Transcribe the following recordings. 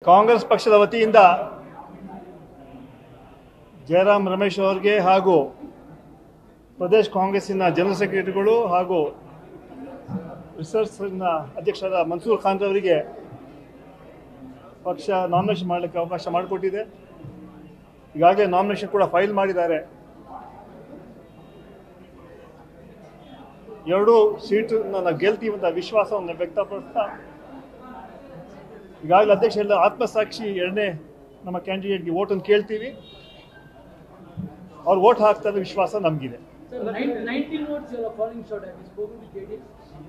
ಕಾಂಗ್ರೆಸ್ ಪಕ್ಷದ ವತಿಯಿಂದ ಜಯರಾಮ್ ರಮೇಶ್ ಅವರಿಗೆ ಹಾಗೂ ಪ್ರದೇಶ್ ಕಾಂಗ್ರೆಸ್ಸಿನ ಜನರಲ್ ಸೆಕ್ರೆಟರಿಗಳು ಹಾಗೂ ರಿಸರ್ಚ್ನ ಅಧ್ಯಕ್ಷರಾದ ಮನ್ಸೂರ್ ಖಾನ್ ಅವರಿಗೆ ಪಕ್ಷ ನಾಮಿನೇಷನ್ ಮಾಡಲಿಕ್ಕೆ ಅವಕಾಶ ಮಾಡಿಕೊಟ್ಟಿದೆ ಈಗಾಗಲೇ ನಾಮಿನೇಷನ್ ಕೂಡ ಫೈಲ್ ಮಾಡಿದ್ದಾರೆ ಎರಡೂ ಸೀಟನ್ನ ನಾವು ಗೆಲ್ತೀವಿ ಅಂತ ವಿಶ್ವಾಸವನ್ನು ವ್ಯಕ್ತಪಡಿಸ್ತಾ ಈಗಾಗಲೇ ಅಧ್ಯಕ್ಷ ಎಲ್ಲ ಆತ್ಮಸಾಕ್ಷಿ ಎರಡನೇ ನಮ್ಮ ಕ್ಯಾಂಡಿಡೇಟ್ಗೆ ಓಟನ್ನು ಕೇಳ್ತೀವಿ ಅವ್ರು ಓಟ್ ಹಾಕ್ತಾರೆ ವಿಶ್ವಾಸ ನಮಗಿದೆ Sir, nine- 19 votes you are falling short. Have you spoken to JDS?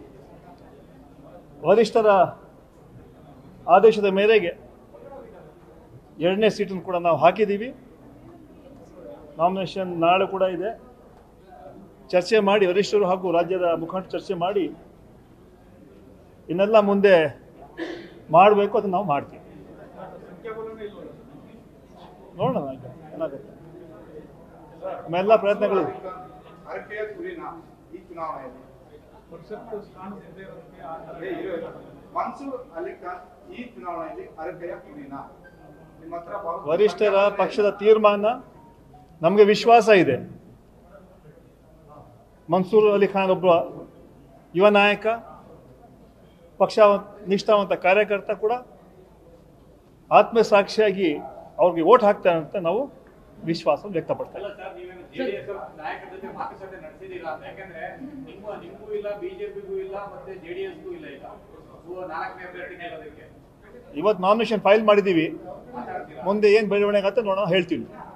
ವರಿಷ್ಠರ ಆದೇಶದ ಮೇರೆಗೆ ಎರಡನೇ ಸೀಟನ್ನು ಕೂಡ ನಾವು ಹಾಕಿದ್ದೀವಿ ನಾಮಿನೇಷನ್ ನಾಳೆ ಕೂಡ ಇದೆ ಚರ್ಚೆ ಮಾಡಿ ವರಿಷ್ಠರು ಹಾಗೂ ರಾಜ್ಯದ ಮುಖಂಡರು ಚರ್ಚೆ ಮಾಡಿ ಇನ್ನೆಲ್ಲ ಮುಂದೆ ಮಾಡಬೇಕು ಅದನ್ನು ನಾವು ಮಾಡ್ತೀವಿ ನೋಡೋಣ ಈಗ ಏನಾಗುತ್ತೆ ನಮ್ಮೆಲ್ಲ ಪ್ರಯತ್ನಗಳು ಹರಕೆಯ ಕುರಿನ ಈ ಚುನಾವಣೆಯಲ್ಲಿ ಏ, ಇರು, ಇರು. ಮನ್ಸೂರ್ ಅಲಿ ಖಾನ್ ಈ ಚುನಾವಣೆಯಲ್ಲಿ ಹರಕೆಯ ಕುರಿನ ನಿಮ್ಮ ಹತ್ರ ಬಹಳ- ವರಿಷ್ಠರ ಪಕ್ಷದ ತೀರ್ಮಾನ ನಮಗೆ ವಿಶ್ವಾಸ ಇದೆ ಮನ್ಸೂರ್ ಅಲಿ ಖಾನ್ ಒಬ್ಬ ಯುವ ನಾಯಕ ಪಕ್ಷ ನಿಷ್ಠಾವಂತ ಕಾರ್ಯಕರ್ತ ಕೂಡ ಆತ್ಮಸಾಕ್ಷಿಯಾಗಿ ಅವ್ರಿಗೆ ಓಟ್ ಹಾಕ್ತಾರೆ ಅಂತ ನಾವು ವಿಶ್ವಾಸ ವ್ಯಕ್ತಪಡ್ತೇವೆ ಅಲ್ಲ ಸರ್ ನೀವೇನು ಜೆಡಿಎಸ್ ನಾಯಕರ ಜೊತೆ ಮಾತುಕತೆ ನಡೆಸಿದ್ದೀರಾ ಅಂತ ಯಾಕಂದ್ರೆ ನಿಮ್ಮ ನಿಮಗೂ ಇಲ್ಲ ಬಿಜೆಪಿಗೂ ಇಲ್ಲ ಮತ್ತೆ ಜೆಡಿಎಸ್ಗೂ ಇಲ್ಲ ಈಗ ನೀವು ನಾಲ್ಕನೇ ಅಭ್ಯರ್ಥಿ ಗೆಲ್ಲೋದಕ್ಕೆ ಇವತ್ತು ನಾಮಿನೇಷನ್ ಫೈಲ್ ಮಾಡಿದ್ದೀವಿ ಮಾತಾಡ್ತೀರಾ ಮುಂದೆ ಏನು ಬೆಳವಣಿಗೆ ಆಗುತ್ತೆ ನೋಡೋಣ ಹೇಳ್ತೀವಿ